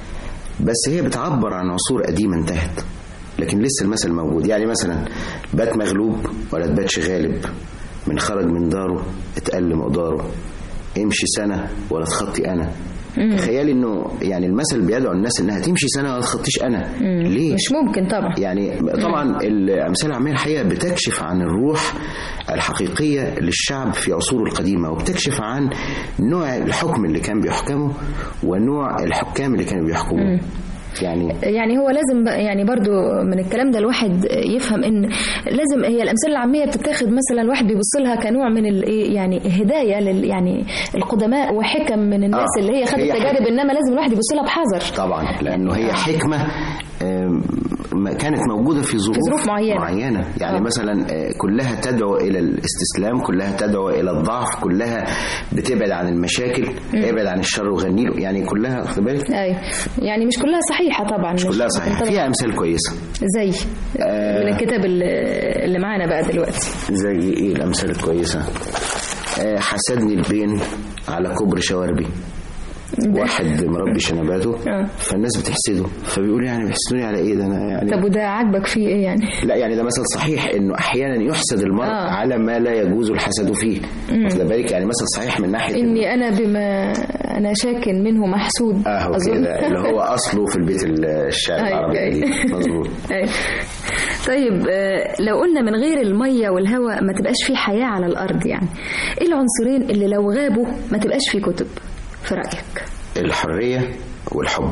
بس هي بتعبر عن عصور قديمه انتهت لكن لسه المثل موجود يعني مثلا بات مغلوب ولا تباتش غالب من خرج من داره اتقل مقداره امشي سنه ولا تخطي انا مم. تخيلي انه يعني المثل بيدعو الناس انها تمشي سنه ولا تخطيش انا مم. ليه مش ممكن طبعا يعني طبعا الامثال العاميه الحقيقه بتكشف عن الروح الحقيقيه للشعب في عصوره القديمه وبتكشف عن نوع الحكم اللي كان بيحكمه ونوع الحكام اللي كانوا بيحكموه يعني يعني هو لازم بقى- يعني برضو من الكلام ده الواحد يفهم ان لازم هي الامثله العاميه بتتاخد مثلا الواحد بيبص لها كنوع من الايه يعني هدايه لل يعني القدماء وحكم من الناس آه، اللي هي خدت هي تجارب حكمة. انما لازم الواحد يبص لها بحذر طبعا لانه هي حكمه آم، ما كانت موجوده في ظروف, في ظروف معينة. معينه يعني آه. مثلا آه، كلها تدعو الى الاستسلام كلها تدعو الى الضعف كلها بتبعد عن المشاكل ابعد عن الشر وغني له يعني كلها واخد بالك ايوه يعني مش كلها صحيحه طبعا مش كلها صحيحه طبعاً. فيها امثال كويسه زي آه. من الكتاب اللي, اللي معانا بقى دلوقتي زي ايه الامثال الكويسه آه، حسدني البين على كبر شواربي واحد مربي شنباته فالناس بتحسده فبيقول يعني بيحسدوني على ايه ده انا يعني طب وده عاجبك فيه ايه يعني لا يعني ده مثل صحيح انه احيانا يحسد المرء آه. على ما لا يجوز الحسد فيه مم. واخد بالك يعني مثل صحيح من ناحيه اني انا بما انا شاك منه محسود اهو كده اللي هو اصله في البيت الشعر أيوة، العربي أيوة. القديم مظبوط أيوة. طيب آه، لو قلنا من غير المية والهواء ما تبقاش في حياة على الأرض يعني إيه العنصرين اللي لو غابوا ما تبقاش في كتب في رأيك الحريه والحب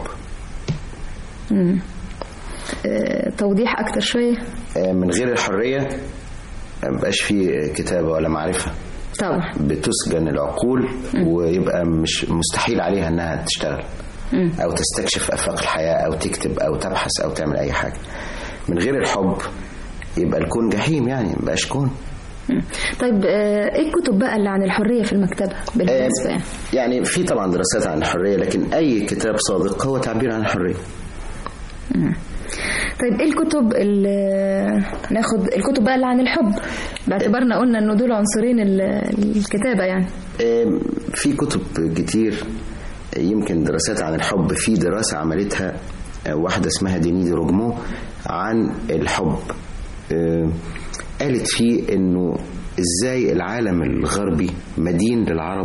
مم. آه، توضيح أكتر شوية آه، من غير الحريه ما بقاش فيه كتابه ولا معرفه طبعا بتسجن العقول ويبقى مش مستحيل عليها انها تشتغل مم. او تستكشف افاق الحياه او تكتب او تبحث او تعمل اي حاجه من غير الحب يبقى الكون جحيم يعني مبقاش كون مم. طيب آه، إيه الكتب بقى اللي عن الحرية في المكتبة بالمناسبة يعني يعني في طبعا دراسات عن الحريه لكن اي كتاب صادق هو تعبير عن الحريه مم. طيب ايه الكتب اللي ناخد الكتب بقى اللي عن الحب باعتبارنا قلنا انه دول عنصرين ال- الكتابة يعني آم، في كتب كتير يمكن دراسات عن الحب في دراسة عملتها آه، واحدة اسمها دينيدي روجمو عن الحب آم، قالت فيه انه ازاي العالم الغربي مدين للعرب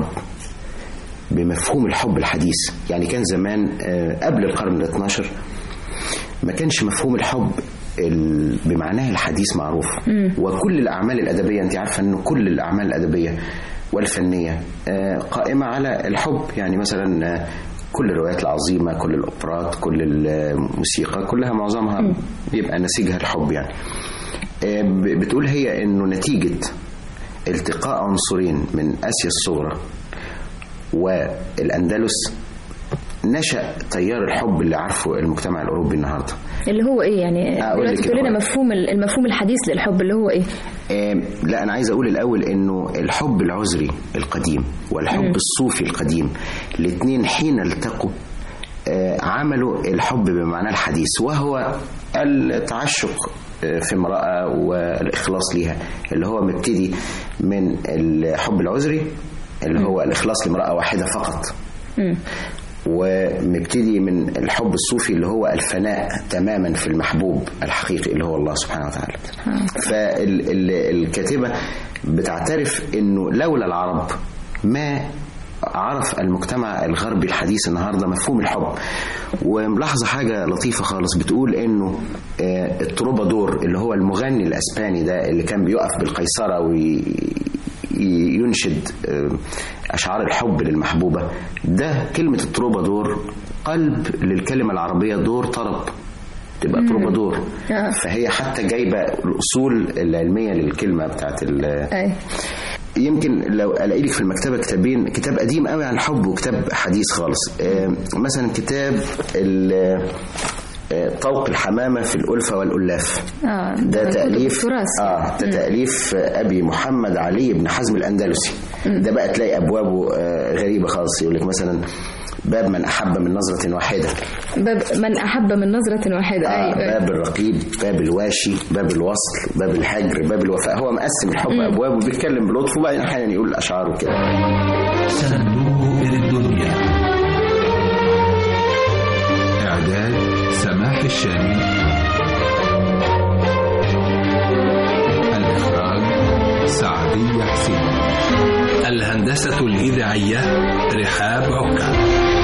بمفهوم الحب الحديث يعني كان زمان آه، قبل القرن ال 12 ما كانش مفهوم الحب ال- بمعناه الحديث معروف مم. وكل الأعمال الأدبية أنت عارفة أنه كل الأعمال الأدبية والفنية آه، قائمة على الحب يعني مثلا آه، كل الروايات العظيمة كل الأوبرات كل الموسيقى كلها معظمها بيبقى نسيجها الحب يعني آه، ب- بتقول هي أنه نتيجة التقاء عنصرين من آسيا الصغرى والأندلس نشأ تيار الحب اللي عارفه المجتمع الأوروبي النهارده اللي هو ايه يعني أقول دلوقتي لك تقول لنا الأول. مفهوم ال- المفهوم الحديث للحب اللي هو ايه آم، لا أنا عايز أقول الأول إنه الحب العذري القديم والحب مم. الصوفي القديم الاثنين حين التقوا آه، عملوا الحب بمعناه الحديث وهو التعشق في امرأة والإخلاص ليها اللي هو مبتدي من الحب العذري اللي هو الإخلاص لامرأة واحدة فقط ومبتدي من الحب الصوفي اللي هو الفناء تماما في المحبوب الحقيقي اللي هو الله سبحانه وتعالى فالكاتبة بتعترف انه لولا العرب ما عرف المجتمع الغربي الحديث النهارده مفهوم الحب وملاحظه حاجه لطيفه خالص بتقول انه آه، التروبادور اللي هو المغني الاسباني ده اللي كان بيقف بالقيصره وينشد اشعار الحب للمحبوبه ده كلمه التروبادور قلب للكلمه العربيه دور طرب تبقى مم. تروبادور آه. فهي حتى جايبه الاصول العلميه للكلمه بتاعت ال أي. يمكن لو الاقي لك في المكتبه كتابين كتاب قديم قوي عن الحب وكتاب حديث خالص آه، مثلا كتاب ال- آه، طوق الحمامه في الالفه والألاف اه ده من كتب تأليف التراث اه ده تأليف أبي محمد علي بن حزم الأندلسي ده بقى تلاقي أبوابه آه غريبة خالص يقول لك مثلا باب من أحب من نظرة واحدة باب من أحب من نظرة واحدة آه أي أي. باب الرقيب باب الواشي باب الوصل باب الحجر باب الوفاء هو مقسم الحب أبواب وبيتكلم بلطف وبعدين أحيانا يقول أشعار وكده صندوق الدنيا إعداد سماح الشامي الإخراج سعدية حسين الهندسة الإذاعية رحاب عكا